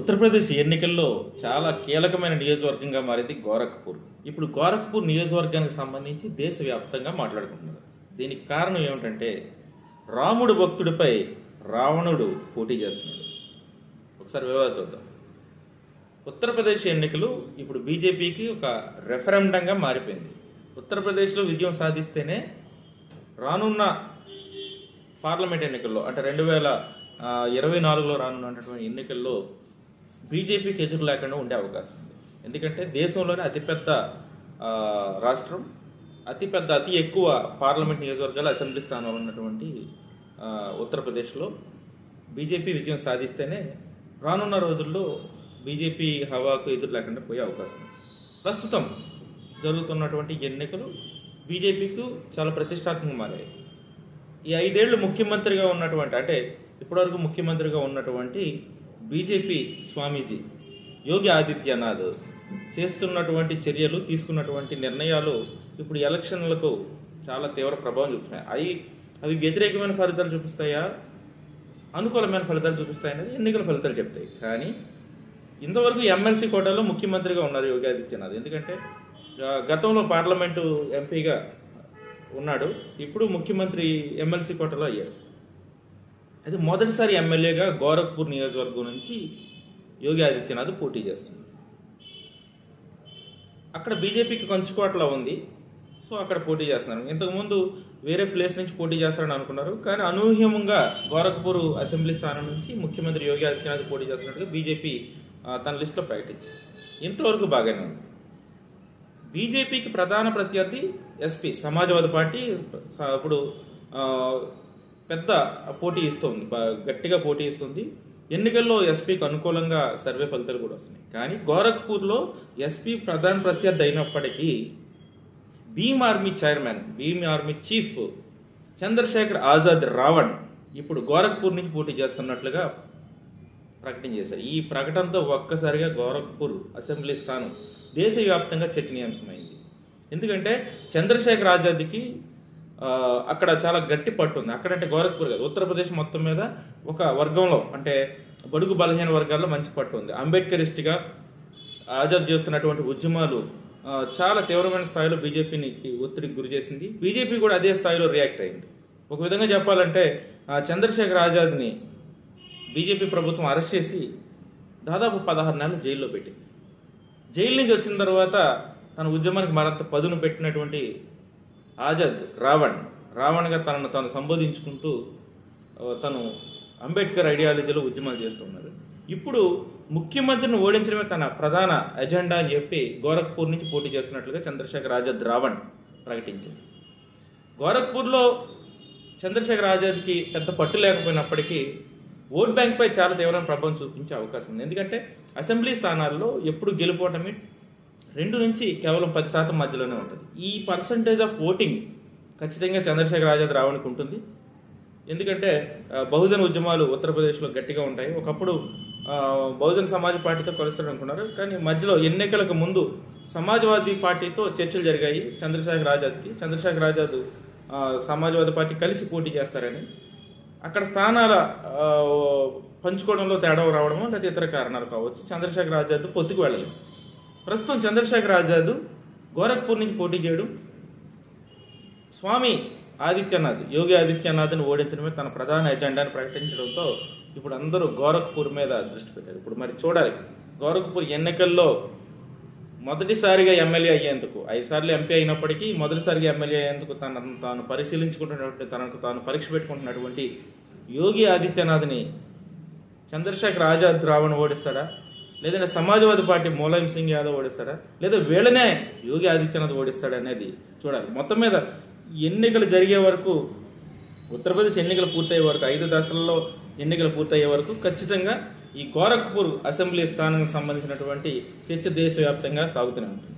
ఉత్తరప్రదేశ్ ఎన్నికల్లో చాలా కీలకమైన నియోజకవర్గంగా మారింది గోరఖ్పూర్ ఇప్పుడు గోరఖ్పూర్ నియోజకవర్గానికి సంబంధించి దేశవ్యాప్తంగా మాట్లాడుకుంటున్నారు దీనికి కారణం ఏమిటంటే రాముడు భక్తుడిపై రావణుడు పోటీ చేస్తున్నాడు ఒకసారి వివరాలు చూద్దాం ఉత్తరప్రదేశ్ ఎన్నికలు ఇప్పుడు బీజేపీకి ఒక రెఫరెండంగా మారిపోయింది ఉత్తరప్రదేశ్లో విజయం సాధిస్తేనే రానున్న పార్లమెంట్ ఎన్నికల్లో అంటే రెండు వేల ఆ, ఇరవై నాలుగులో రానున్నటువంటి ఎన్నికల్లో బీజేపీకి ఎదురు లేకుండా ఉండే అవకాశం ఉంది ఎందుకంటే దేశంలోనే అతిపెద్ద ఆ, రాష్ట్రం అతిపెద్ద అతి ఎక్కువ పార్లమెంట్ నియోజకవర్గాలు అసెంబ్లీ స్థానాలు ఉన్నటువంటి ఆ, ఉత్తరప్రదేశ్లో బీజేపీ విజయం సాధిస్తేనే రానున్న రోజుల్లో బీజేపీ హవాకు ఎదురు లేకుండా పోయే అవకాశం ఉంది ప్రస్తుతం జరుగుతున్నటువంటి ఎన్నికలు బీజేపీకి చాలా ప్రతిష్టాత్మకంగా మారాయి ఈ ఐదేళ్లు ముఖ్యమంత్రిగా ఉన్నటువంటి అంటే ఇప్పటివరకు ముఖ్యమంత్రిగా ఉన్నటువంటి బీజేపీ స్వామీజీ యోగి ఆదిత్యనాథ్ చేస్తున్నటువంటి చర్యలు తీసుకున్నటువంటి నిర్ణయాలు ఇప్పుడు ఎలక్షన్లకు చాలా తీవ్ర ప్రభావం చూపుతున్నాయి అవి అవి వ్యతిరేకమైన ఫలితాలు చూపిస్తాయా అనుకూలమైన ఫలితాలు చూపిస్తాయి అనేది ఎన్నికల ఫలితాలు చెప్తాయి కానీ ఇంతవరకు ఎమ్మెల్సీ కోటాలో ముఖ్యమంత్రిగా ఉన్నారు యోగి ఆదిత్యనాథ్ ఎందుకంటే ఆ, గతంలో పార్లమెంటు ఎంపీగా ఉన్నాడు ఇప్పుడు ముఖ్యమంత్రి ఎమ్మెల్సీ కోటలో అయ్యాడు అయితే మొదటిసారి ఎమ్మెల్యేగా గోరఖ్పూర్ నియోజకవర్గం నుంచి యోగి ఆదిత్యనాథ్ పోటీ చేస్తున్నాడు అక్కడ బీజేపీకి కంచుకోటలో ఉంది సో అక్కడ పోటీ చేస్తున్నారు ఇంతకుముందు వేరే ప్లేస్ నుంచి పోటీ చేస్తారని అనుకున్నారు కానీ అనూహ్యంగా గోరఖ్పూర్ అసెంబ్లీ స్థానం నుంచి ముఖ్యమంత్రి యోగి ఆదిత్యనాథ్ పోటీ చేస్తున్నట్టుగా బీజేపీ ఆ, తన లిస్టులో ప్రకటించింది ఇంతవరకు బాగానే ఉంది బీజేపీకి ప్రధాన ప్రత్యర్థి ఎస్పీ సమాజ్వాదీ పార్టీ స- ఇప్పుడు ఆ, పెద్ద పోటీ ఇస్తుంది బా- గట్టిగా పోటీ ఇస్తుంది ఎన్నికల్లో ఎస్పీకి అనుకూలంగా సర్వే ఫలితాలు కూడా వస్తున్నాయి కానీ గోరఖ్పూర్లో ఎస్పీ ప్రధాన ప్రత్యర్థి అయినప్పటికీ Bhim army chairman Bhim army chief Chandrashekhar Azad Ravan ఇప్పుడు గోరఖ్పూర్ నుంచి పోటీ చేస్తున్నట్లుగా ప్రకటన చేశారు ఈ ప్రకటనతో ఒక్కసారిగా గోరఖ్పూర్ అసెంబ్లీ స్థానం దేశవ్యాప్తంగా చర్చనీయాంశమైంది ఎందుకంటే చంద్రశేఖర్ ఆజాద్కి ఆ, అక్కడ చాలా గట్టి పట్టు ఉంది అక్కడంటే గోరఖ్పూర్ కాదు ఉత్తరప్రదేశ్ మొత్తం మీద ఒక వర్గంలో అంటే బడుగు బలహీన వర్గాల్లో మంచి పట్టు ఉంది అంబేద్కరిస్ట్గా ఆజాద్ చేస్తున్నటువంటి ఉద్యమాలు ఆ, చాలా తీవ్రమైన స్థాయిలో బీజేపీని ఒత్తిడికి గురి చేసింది బీజేపీ కూడా అదే స్థాయిలో రియాక్ట్ అయింది ఒక విధంగా చెప్పాలంటే ఆ, చంద్రశేఖర్ ఆజాద్ని బీజేపీ ప్రభుత్వం అరెస్ట్ చేసి దాదాపు పదహారు నెలలు జైల్లో పెట్టింది జైలు నుంచి వచ్చిన తర్వాత తన ఉద్యమానికి మరింత పదును పెట్టినటువంటి ఆజాద్ రావణ్ రావణ్గా తనను తాను సంబోధించుకుంటూ ఆ, తను అంబేద్కర్ ఐడియాలజీలో ఉద్యమాలు చేస్తున్నారు ఇప్పుడు ముఖ్యమంత్రిని ఓడించడమే తన ప్రధాన ఎజెండా అని చెప్పి గోరఖ్పూర్ నుంచి పోటీ చేస్తున్నట్లుగా చంద్రశేఖర్ ఆజాద్ రావణ్ ప్రకటించారు గోరఖ్పూర్లో చంద్రశేఖర్ ఆజాద్కి పెద్ద పట్టు లేకపోయినప్పటికీ ఓట్ బ్యాంక్ పై చాలా తీవ్రమైన ప్రభావం చూపించే అవకాశం ఉంది ఎందుకంటే అసెంబ్లీ స్థానాల్లో ఎప్పుడు గెలుపోవటమే రెండు నుంచి కేవలం పది శాతం మధ్యలోనే ఉంటుంది ఈ పర్సంటేజ్ ఆఫ్ ఓటింగ్ ఖచ్చితంగా చంద్రశేఖర్ ఆజాద్ రావడానికి ఉంటుంది ఎందుకంటే ఆ, బహుజన ఉద్యమాలు ఉత్తరప్రదేశ్లో గట్టిగా ఉంటాయి ఒకప్పుడు ఆ, బహుజన సమాజ్ పార్టీతో కలుస్తారు అనుకున్నారు కానీ మధ్యలో ఎన్నికలకు ముందు సమాజ్వాదీ పార్టీతో చర్చలు జరిగాయి చంద్రశేఖర్ ఆజాద్కి చంద్రశేఖర్ ఆజాద్ ఆ, సమాజ్వాదీ పార్టీ కలిసి పోటీ చేస్తారని అక్కడ స్థానాల ఆ, పంచుకోవడంలో తేడా రావడమో లేదా ఇతర కారణాలు కావచ్చు చంద్రశేఖర్ ఆజాద్ పొత్తుకు వెళ్ళలేదు ప్రస్తుతం చంద్రశేఖర్ ఆజాద్ గోరఖ్పూర్ నుంచి పోటీ చేయడం స్వామి ఆదిత్యనాథ్ యోగి ఆదిత్యనాథ్ని ఓడించడమే తన ప్రధాన ఎజెండాను ప్రకటించడంతో ఇప్పుడు అందరూ గోరఖ్పూర్ మీద దృష్టి పెట్టారు ఇప్పుడు మరి చూడాలి గోరఖ్పూర్ ఎన్నికల్లో మొదటిసారిగా ఎమ్మెల్యే అయ్యేందుకు ఐదు సార్లు ఎంపీ అయినప్పటికీ మొదటిసారిగా ఎమ్మెల్యే అయ్యేందుకు తనను తాను పరిశీలించుకుంటున్నటువంటి తనకు తాను పరీక్ష పెట్టుకుంటున్నటువంటి యోగి ఆదిత్యనాథ్ని చంద్రశేఖర్ ఆజాద్ రావణ్ ఓడిస్తాడా లేదంటే సమాజ్వాదీ పార్టీ ములాయం సింగ్ యాదవ్ ఓడిస్తాడా లేదా వీళ్ళనే యోగి ఆదిత్యనాథ్ ఓడిస్తాడా అనేది చూడాలి మొత్తం మీద ఎన్నికలు జరిగే వరకు ఉత్తరప్రదేశ్ ఎన్నికలు పూర్తయ్యే వరకు ఐదు దశల్లో ఎన్నికలు పూర్తయ్యే వరకు ఖచ్చితంగా ఈ గోరఖ్పూర్ అసెంబ్లీ స్థానానికి సంబంధించినటువంటి చర్చ దేశవ్యాప్తంగా సాగుతూనే ఉంటుంది